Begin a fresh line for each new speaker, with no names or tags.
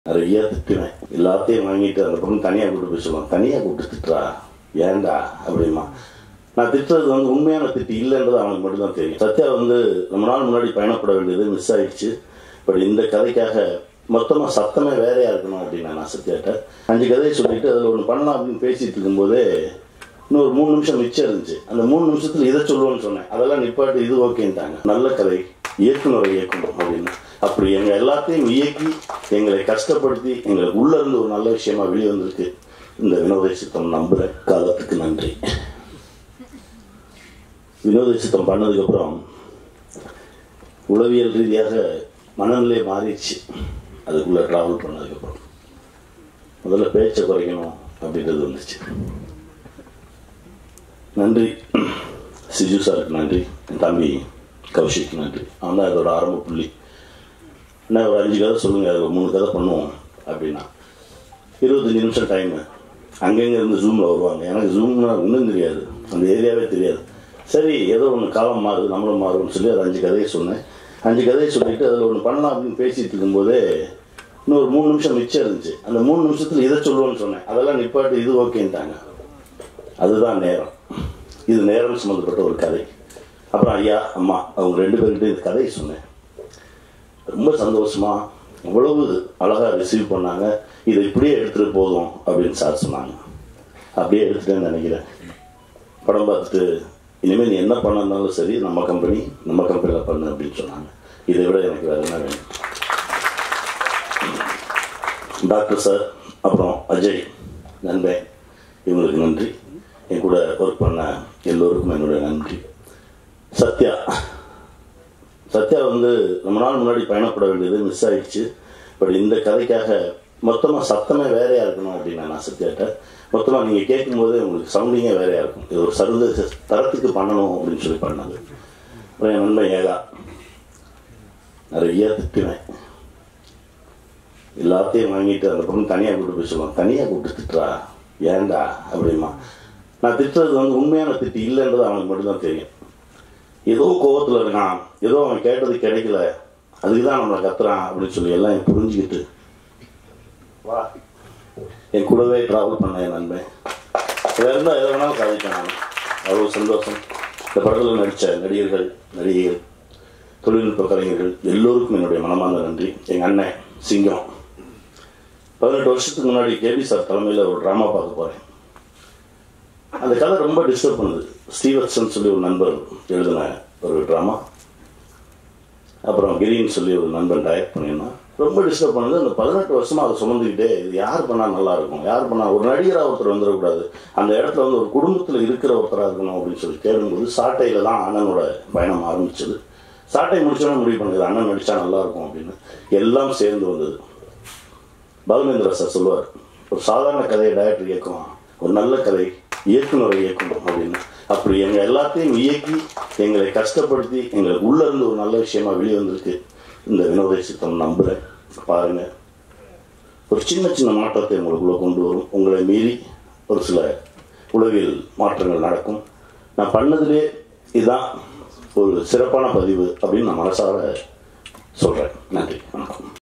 நிறைய திட்டுவேன் எல்லாத்தையும் வாங்கிட்டு அந்த பொண்ணு தனியாக கூப்பிட்டு போய் சொல்லுவான் தனியாக கூப்பிட்டு திட்டுறா ஏன்டா அப்படிமா நான் திட்டுறது வந்து உண்மையான திட்டு இல்லைன்றது அவனுக்கு மட்டும்தான் தெரியும் சத்யா வந்து ரொம்ப நாள் முன்னாடி பயணப்பட வேண்டியது மிஸ் ஆயிடுச்சு பட் இந்த கதைக்காக மொத்தமாக சத்தமே வேறையா இருக்கணும் அப்படின்னு நான் சத்யாட்ட அஞ்சு கதையை சொல்லிட்டு அதில் ஒன்று பண்ணலாம் அப்படின்னு பேசிட்டு இருக்கும்போதே இன்னொரு மூணு நிமிஷம் மிச்சம் இருந்துச்சு அந்த மூணு நிமிஷத்துல இதை சொல்லுவேன்னு சொன்னேன் அதெல்லாம் நிப்பாட்டு இது ஓகேன்ட்டாங்க நல்ல கதை இயக்குனரை இயக்கணும் அப்படின்னு அப்படி எங்க எல்லாத்தையும் இயக்கி எங்களை கஷ்டப்படுத்தி எங்களுக்கு உள்ள இருந்து ஒரு நல்ல விஷயமா வெளியே வந்திருக்கு இந்த வினோத சித்தம் நம்புற காலத்துக்கு நன்றி வினோத சித்தம் பண்ணதுக்கு அப்புறம் உளவியல் ரீதியாக மனநிலை மாறிடுச்சு அதுக்குள்ள டிராவல் பண்ணதுக்கப்புறம் முதல்ல பேச்சை குறைக்கணும் அப்படின்றது வந்துச்சு நன்றி சிஜு சாருக்கு நன்றி என் தம்பி கௌஷிக் நன்றி அவன் தான் இதோட ஆரம்ப புள்ளி என்ன ஒரு அஞ்சு கதை சொல்லுங்கள் அது ஒரு மூணு கதை பண்ணுவோம் அப்படின்னா இருபத்தஞ்சி நிமிஷம் டைமு அங்கங்கே இருந்து ஜூமில் வருவாங்க எனக்கு ஜூம்னா இன்னும் தெரியாது அந்த ஏரியாவே தெரியாது சரி ஏதோ ஒன்று காலம் மாறுது நம்மளும் மாறும்னு சொல்லி அது அஞ்சு கதையை சொன்னேன் அஞ்சு கதையை சொல்லிட்டு அதில் ஒன்று பண்ணலாம் அப்படின்னு பேசிட்டு இருக்கும்போதே இன்னொரு மூணு நிமிஷம் மிச்சம் இருந்துச்சு அந்த மூணு நிமிஷத்தில் இதை சொல்லுவேன்னு சொன்னேன் அதெல்லாம் நிப்பாட்டு இது ஓகேன்ட்டாங்க அதுதான் நேரம் இது நேரம் சம்மந்தப்பட்ட ஒரு கதை அப்புறம் ஐயா அம்மா அவங்க ரெண்டு பேர்கிட்ட இந்த கதையை சொன்னேன் ரொம்ப சந்தோஷமா அவ்வளவு அழகா ரிசீவ் பண்ணாங்க இதை இப்படியே எடுத்துட்டு போதும் அப்படின்னு சார் சொன்னாங்க அப்படியே எடுத்துட்டேன்னு நினைக்கிறேன் படம் பார்த்துட்டு இனிமேல் நீ என்ன பண்ணனாலும் சரி நம்ம கம்பெனி நம்ம கம்பெனியில் பண்ணு அப்படின்னு சொன்னாங்க இதை விட எனக்கு வேற என்ன வேணும் டாக்டர் சார் அப்புறம் அஜய் நண்பன் இவங்களுக்கு நன்றி என் கூட ஒர்க் பண்ண எல்லோருக்கும் என்னுடைய நன்றி சத்யா சத்யா வந்து ரொம்ப நாள் முன்னாடி பயணப்பட வேண்டியது மிஸ் ஆயிடுச்சு பட் இந்த கதைக்காக மொத்தமாக சத்தமே வேறையா இருக்கணும் அப்படின்னு நான் சத்யாட்ட மொத்தமாக நீங்கள் கேட்கும்போது உங்களுக்கு சவுண்டிங்கே வேறையா இருக்கும் இது ஒரு சர்வதேச தரத்துக்கு பண்ணணும் அப்படின்னு சொல்லி பண்ணது அப்புறம் என் நண்பன் ஏகா நிறைய திட்டுவேன் எல்லாத்தையும் வாங்கிட்டு அந்த பொண்ணு தனியாக கூப்பிட்டு போய் சொல்லுவான் தனியாக கூப்பிட்டு திட்டுறா ஏன்டா அப்படிமா நான் திட்டுறது வந்து உண்மையான திட்டு இல்லைன்றது அவனுக்கு மட்டும்தான் தெரியும் ஏதோ கோவத்தில் இருக்கான் ஏதோ அவன் கேட்டது கிடைக்கல அதுக்கு தான் நம்மளை கத்துறான் அப்படின்னு சொல்லி எல்லாம் என் புரிஞ்சுக்கிட்டு வா என் கூடவே ட்ராவல் பண்ண என் நண்பன் வேறு இருந்தால் எதை வேணாலும் சாதிப்பேன் நான் அவ்வளோ சந்தோஷம் இந்த படத்தில் நடித்த நடிகர்கள் நடிகைகள் தொழில்நுட்ப கலைஞர்கள் எல்லோருக்கும் என்னுடைய மனமார்ந்த நன்றி எங்கள் அண்ணன் சிங்கம் பதினெட்டு வருஷத்துக்கு முன்னாடி கேபி சார் தலைமையில் ஒரு ட்ராமா பார்க்க போகிறேன் அந்த கதை ரொம்ப டிஸ்டர்ப் பண்ணுது ஸ்ரீவத்சன் சொல்லி ஒரு நண்பர் எழுதின ஒரு ட்ராமா அப்புறம் கிரின்னு சொல்லி ஒரு நண்பன் டைரக்ட் பண்ணியிருந்தான் ரொம்ப டிஸ்டர்ப் பண்ணுது அந்த பதினெட்டு வருஷமா அதை சுமந்துக்கிட்டே இது யார் பண்ணால் நல்லா இருக்கும் யார் பண்ணால் ஒரு நடிகராக ஒருத்தர் வந்துடக்கூடாது அந்த இடத்துல வந்து ஒரு குடும்பத்தில் இருக்கிற ஒருத்தராக இருக்கணும் அப்படின்னு சொல்லி தேடும்போது சாட்டையில் தான் அண்ணனோட பயணம் ஆரம்பிச்சது சாட்டை முடிச்சோன்னே முடிவு பண்ணுது அண்ணன் நடிச்சா நல்லா இருக்கும் அப்படின்னு எல்லாம் சேர்ந்து வந்தது பாலுமேந்திரா சார் சொல்லுவார் ஒரு சாதாரண கதையை டைரக்டர் இயக்குவான் ஒரு நல்ல கதை இயக்குனரை இயக்கணும் அப்படின்னு அப்படி எங்க எல்லாத்தையும் இயக்கி எங்களை கஷ்டப்படுத்தி எங்களுக்கு உள்ள இருந்து ஒரு நல்ல விஷயமா வெளியே வந்திருக்கு இந்த வினோத சித்தம் நம்புறேன் பாருங்க ஒரு சின்ன சின்ன மாற்றத்தை உங்களுக்குள்ள கொண்டு வரும் உங்களை மீறி ஒரு சில உளவியல் மாற்றங்கள் நடக்கும் நான் பண்ணதிலே இதுதான் ஒரு சிறப்பான பதிவு அப்படின்னு நான் மனசார சொல்றேன் நன்றி வணக்கம்